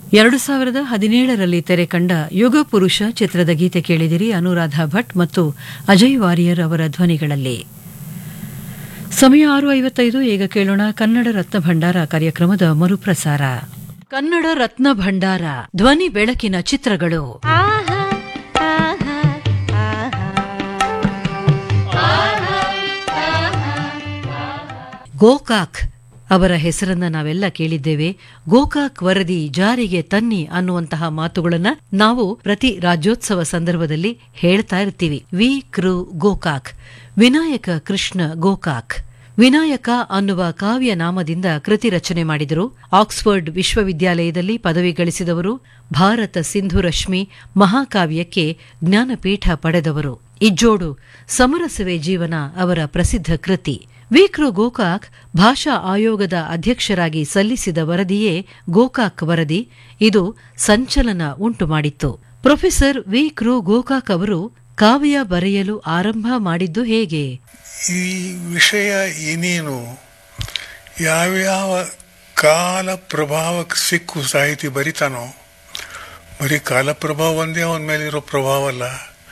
ಎರಡು ಸಾವಿರದ ಹದಿನೇಳರಲ್ಲಿ ತೆರೆ ಕಂಡ ಯುಗ ಪುರುಷ ಚಿತ್ರದ ಗೀತೆ ಕೇಳಿದಿರಿ ಅನುರಾಧ ಭಟ್ ಮತ್ತು ಅಜಯ್ ವಾರಿಯರ್ ಅವರ ಧ್ವನಿಗಳಲ್ಲಿ ಸಮಯ ಆರು ಐವತ್ತೈದು ಈಗ ಕೇಳೋಣ ಕನ್ನಡ ರತ್ನ ಭಂಡಾರ ಕಾರ್ಯಕ್ರಮದ ಮರುಪ್ರಸಾರ ಕನ್ನಡ ರತ್ನ ಭಂಡಾರ ಧ್ವನಿ ಬೆಳಕಿನ ಚಿತ್ರಗಳು ಆಹಾ ಆಹಾ ಗೋಕಾಕ್ ಅವರ ಹೆಸರನ್ನ ನಾವೆಲ್ಲ ಕೇಳಿದ್ದೇವೆ ಗೋಕಾಕ್ ವರದಿ ಜಾರಿಗೆ ತನ್ನಿ ಅನ್ನುವಂತಹ ಮಾತುಗಳನ್ನ ನಾವು ಪ್ರತಿ ರಾಜ್ಯೋತ್ಸವ ಸಂದರ್ಭದಲ್ಲಿ ಹೇಳ್ತಾ ಇರ್ತೀವಿ ವಿ ಕೃ ಗೋಕಾಕ್ ವಿನಾಯಕ ಕೃಷ್ಣ ಗೋಕಾಕ್ ವಿನಾಯಕ ಅನ್ನುವ ಕಾವ್ಯ ನಾಮದಿಂದ ಕೃತಿ ರಚನೆ ಮಾಡಿದರು ಆಕ್ಸ್ಫರ್ಡ್ ವಿಶ್ವವಿದ್ಯಾಲಯದಲ್ಲಿ ಪದವಿ ಗಳಿಸಿದವರು ಭಾರತ ಸಿಂಧು ರಶ್ಮಿ ಮಹಾಕಾವ್ಯಕ್ಕೆ ಜ್ಞಾನಪೀಠ ಪಡೆದವರು ಇಜ್ಜೋಡು ಸಮರಸವೇ ಜೀವನ ಅವರ ಪ್ರಸಿದ್ಧ ಕೃತಿ ವಿಕ್ರು ಗೋಕಾಕ್ ಭಾಷಾ ಆಯೋಗದ ಅಧ್ಯಕ್ಷರಾಗಿ ಸಲ್ಲಿಸಿದ ವರದಿಯೇ ಗೋಕಾಕ್ ವರದಿ ಇದು ಸಂಚಲನ ಉಂಟುಮಾಡಿತ್ತು ಪ್ರೊಫೆಸರ್ ವಿ ಕೃ ಗೋಕಾಕ್ ಅವರು ಕಾವ್ಯ ಬರೆಯಲು ಆರಂಭ ಮಾಡಿದ್ದು ಹೇಗೆ ಈ ವಿಷಯ ಏನೇನು ಯಾವ್ಯಾವ ಕಾಲ ಪ್ರಭಾವಕ್ಕೆ ಸಿಕ್ಕು ಸಾಹಿತಿ ಬರಿತಾನೋ ಬರೀ ಕಾಲ ಪ್ರಭಾವ ಒಂದೇ ಅವನ ಮೇಲೆ ಇರೋ ಪ್ರಭಾವ ಅಲ್ಲ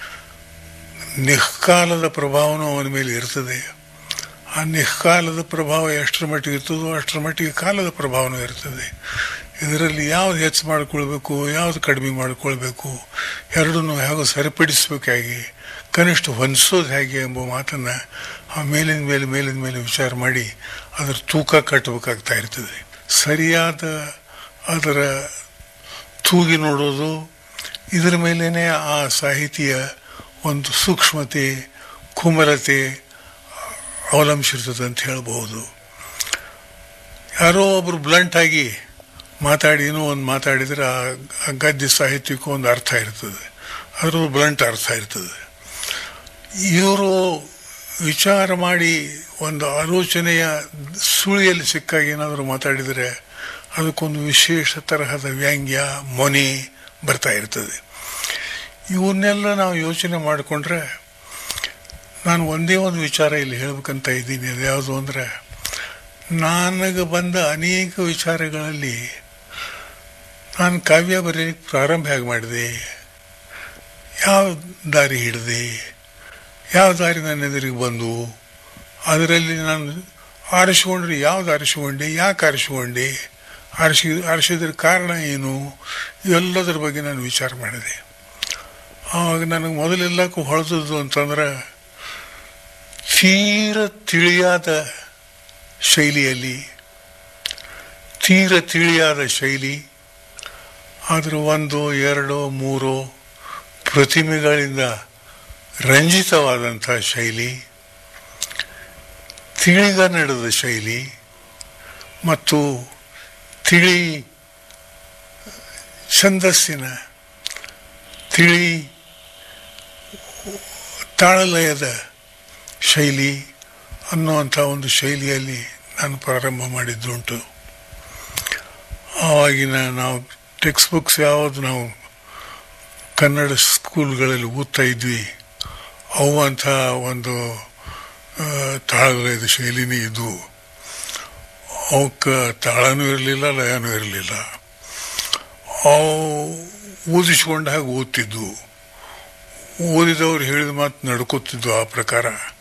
ನಿಷ್ಕಾಲದ ಪ್ರಭಾವನೂ ಅವನ ಮೇಲೆ ಇರ್ತದೆ ಆ ನಿಷ್ಕಾಲದ ಪ್ರಭಾವ ಎಷ್ಟರ ಮಟ್ಟಿಗೆ ಇರ್ತದೋ ಅಷ್ಟರ ಮಟ್ಟಿಗೆ ಕಾಲದ ಪ್ರಭಾವನೂ ಇರ್ತದೆ ಇದರಲ್ಲಿ ಯಾವ್ದು ಹೆಚ್ಚು ಮಾಡಿಕೊಳ್ಬೇಕು ಯಾವ್ದು ಕಡಿಮೆ ಮಾಡಿಕೊಳ್ಬೇಕು ಎರಡನ್ನೂ ಹೇಗೆ ಸರಿಪಡಿಸಬೇಕಾಗಿ ಕನಿಷ್ಠ ಹೊಂದಿಸೋದು ಹೇಗೆ ಎಂಬ ಮಾತನ್ನು ಆ ಮೇಲಿನ ಮೇಲೆ ಮೇಲಿನ ಮೇಲೆ ವಿಚಾರ ಮಾಡಿ ಅದರ ತೂಕ ಕಟ್ಟಬೇಕಾಗ್ತಾ ಇರ್ತದೆ ಸರಿಯಾದ ಅದರ ತೂಗಿ ನೋಡೋದು ಇದರ ಮೇಲೇ ಆ ಸಾಹಿತಿಯ ಒಂದು ಸೂಕ್ಷ್ಮತೆ ಕುಮಲತೆ ಅವಲಂಬಿಸಿರ್ತದೆ ಅಂತ ಹೇಳ್ಬೋದು ಯಾರೋ ಒಬ್ರು ಬ್ಲಂಟ್ ಆಗಿ ಮಾತಾಡಿ ಏನೋ ಒಂದು ಮಾತಾಡಿದರೆ ಆ ಆ ಗದ್ಯ ಸಾಹಿತ್ಯಕ್ಕೂ ಒಂದು ಅರ್ಥ ಇರ್ತದೆ ಅದರದ್ದು ಬ್ಲಂಟ್ ಅರ್ಥ ಇರ್ತದೆ ಇವರು ವಿಚಾರ ಮಾಡಿ ಒಂದು ಆಲೋಚನೆಯ ಸುಳಿಯಲ್ಲಿ ಸಿಕ್ಕಾಗ ಏನಾದರೂ ಮಾತಾಡಿದರೆ ಅದಕ್ಕೊಂದು ವಿಶೇಷ ತರಹದ ವ್ಯಾಂಗ್ಯ ಮೊನೆ ಬರ್ತಾ ಇರ್ತದೆ ಇವನ್ನೆಲ್ಲ ನಾವು ಯೋಚನೆ ಮಾಡಿಕೊಂಡ್ರೆ ನಾನು ಒಂದೇ ಒಂದು ವಿಚಾರ ಇಲ್ಲಿ ಹೇಳ್ಬೇಕಂತ ಇದ್ದೀನಿ ಅದು ಯಾವುದು ಅಂದರೆ ನನಗೆ ಬಂದ ಅನೇಕ ವಿಚಾರಗಳಲ್ಲಿ ನಾನು ಕಾವ್ಯ ಬರೆಯಲಿಕ್ಕೆ ಪ್ರಾರಂಭ ಹೇಗೆ ಮಾಡಿದೆ ಯಾವ ದಾರಿ ಹಿಡಿದೆ ಯಾವ ದಾರಿ ನನ್ನ ಎದುರಿಗೆ ಬಂದು ಅದರಲ್ಲಿ ನಾನು ಆರಿಸಿಕೊಂಡ್ರೆ ಯಾವ್ದು ಆರಿಸಿಕೊಂಡೆ ಯಾಕೆ ಆರಿಸಿಕೊಂಡೆ ಆರಿಸಿ ಆರಿಸಿದ್ರ ಕಾರಣ ಏನು ಇವೆಲ್ಲದರ ಬಗ್ಗೆ ನಾನು ವಿಚಾರ ಮಾಡಿದೆ ಆವಾಗ ನನಗೆ ಮೊದಲೆಲ್ಲಕ್ಕೂ ಹೊಳೆದದ್ದು ಅಂತಂದ್ರೆ ತೀರ ತಿಳಿಯಾದ ಶೈಲಿಯಲ್ಲಿ ತೀರ ತಿಳಿಯಾದ ಶೈಲಿ ಅದರ ಒಂದು ಎರಡು ಮೂರು ಪ್ರತಿಮೆಗಳಿಂದ ರಂಜಿತವಾದಂಥ ಶೈಲಿ ತಿಳಿಗನ್ನಡದ ಶೈಲಿ ಮತ್ತು ತಿಳಿ ಛಂದಸ್ಸಿನ ತಿಳಿ ತಾಳಲಯದ ಶೈಲಿ ಅನ್ನುವಂಥ ಒಂದು ಶೈಲಿಯಲ್ಲಿ ನಾನು ಪ್ರಾರಂಭ ಮಾಡಿದ್ದುಂಟು ಆವಾಗಿನ ನಾವು ಟೆಕ್ಸ್ಟ್ ಬುಕ್ಸ್ ಯಾವುದು ನಾವು ಕನ್ನಡ ಸ್ಕೂಲ್ಗಳಲ್ಲಿ ಓದ್ತಾ ಇದ್ವಿ ಅವು ಅಂಥ ಒಂದು ತಾಳಲಯದ ಶೈಲಿನೇ ಇದ್ವು ಅವಕ್ಕೆ ತಾಳನೂ ಇರಲಿಲ್ಲ ಲಯನೂ ಇರಲಿಲ್ಲ ಅವು ಊದಿಸ್ಕೊಂಡ ಹಾಗೆ ಓದ್ತಿದ್ವು ಓದಿದವ್ರು ಹೇಳಿದ ಮಾತು ನಡ್ಕೋತಿದ್ವು ಆ ಪ್ರಕಾರ